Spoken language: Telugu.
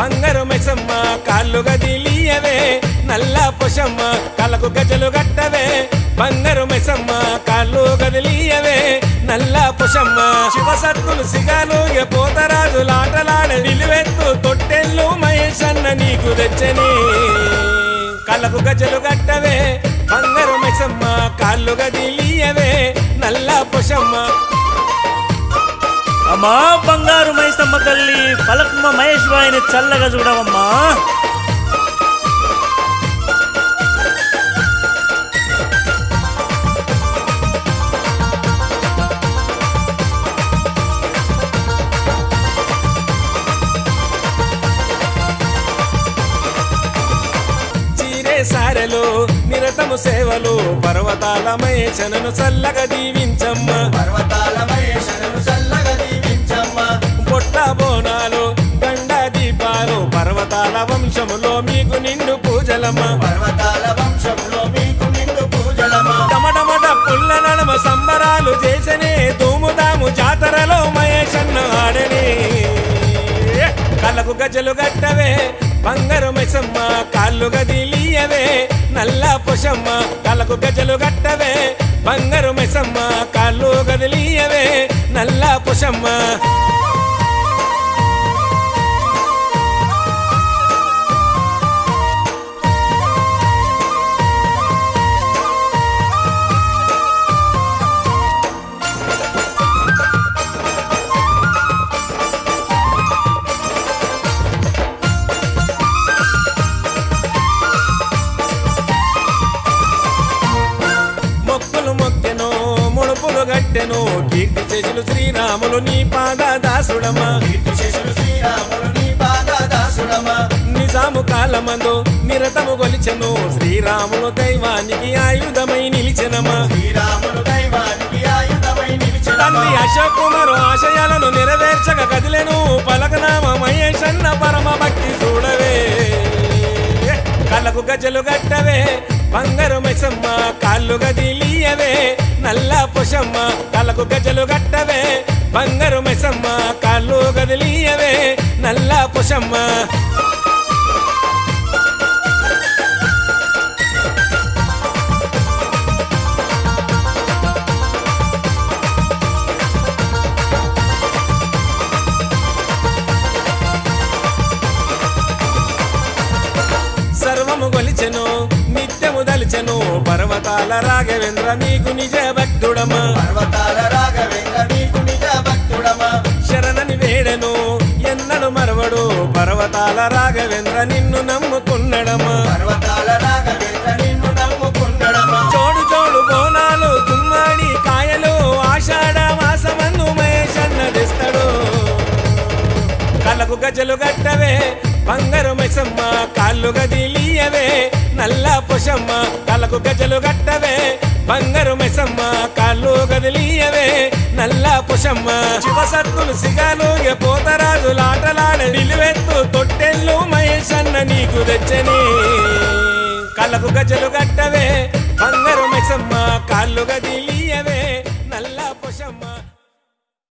బంగారు మెసమ్మ కాళ్ళు గదిలియవే నల్ల పొషమ్మ కలకు గజలు గట్టవే బంగారు మెసమ్మ కాళ్ళు గదిలియవే నల్ల పొషమ్మ శివసత్తులు సిగాలు ఎ పోతరాజు లాటలాడే నిలువెత్తు తొట్టెళ్ళు మహేషన్న నీకు తెచ్చని కళ్ళకు గజలు గట్టవే బంగారు మెసమ్మ కాళ్ళు గదిలియవే నల్ల పొషమ్మ అమ్మా బంగారు మైసమ్మ తల్లి పలకమ్మ మహేష్ బాయిని చల్లగా చూడవమ్మా చీరే సారెలు నిరతము సేవలు పర్వతాల మహేశనను చల్లగా దీవించమ్మ పర్వతాల మహేశను చల్లగా దీవించమ్మ పొట్ల బోనాలు గండ దీపాలు పర్వతాల వంశములో మీకు నిండు పూజలమ్మ పర్వతాల వంశంలో మీకు నిండు పూజలమ్మ టమటమట పుల్ల నడమ సంబరాలు చేసనే ధూముదాము జాతరలో మహేశన్న ఆడని కళ్ళకు గజలు గట్టవే బంగారు మెసమ్మ కాళ్ళు గదిలియవే నల్ల పొషమ్మ కళ్ళకు గజలు గట్టవే బంగారు మెసమ్మ కాళ్ళు గదిలియవే నల్ల పొషమ్మ మొక్కులు మొక్కెను ముడుపులు గట్టెను కీర్తి చేతులు శ్రీరాములు నీ పాద దాసుడమ్మ కీర్తి శేషులు శ్రీరాములు నీ పాద దాసుడమ్మ నిజాము కాలమందు నిరతము గొలిచెను శ్రీరాములు దైవానికి ఆయుధమై నిలిచెనమ్మ శ్రీరాములు దైవానికి ఆయుధమై నిలిచిన తండ్రి అశోక్ కుమారు ఆశయాలను నెరవేర్చక కదిలెను పలకనామ మహేషన్న పరమ భక్తి చూడవే కళ్ళకు గజలు గట్టవే బంగారు మెసమ్మ కాళ్ళు గదిలియవే నల్ల పొషమ్మ కళ్ళకు గజలు గట్టవే బంగారు మెసమ్మ కాళ్ళు గదిలియవే నల్ల పొషమ్మ సర్వము గొలిచెను నిత్యము దలిచెను పర్వతాల రాఘవేంద్ర నీకు నిజ భక్తుడమా పర్వతాల రాఘవేంద్ర నీకు నిజ భక్తుడమ్మ శరణని వేడెను ఎన్నడు మరవడు పర్వతాల రాఘవేంద్ర నిన్ను నమ్ముకున్నడమా పర్వతాల రాఘవేంద్ర నిన్ను నమ్ముకున్నడమ్మ చోడు చోడు బోనాలు గుమ్మాడి కాయలు ఆషాఢ మాసమందు మహేషన్న తెస్తాడు కళ్ళకు గజలు గట్టవే బంగారు మెసమ్మ కాళ్ళు గదిలియవే నల్ల పొషమ్మ కళ్ళకు గజలు గట్టవే బంగారు మెసమ్మ కాళ్ళు గదిలియవే నల్ల పొషమ్మ శివసత్తులు సిగాలు ఎ పోతరాజు లాటలాడే నిలువెత్తు తొట్టెళ్ళు మహేషన్న నీకు తెచ్చని కళ్ళకు గజలు గట్టవే బంగారు మెసమ్మ కాళ్ళు గదిలియవే నల్ల పొషమ్మ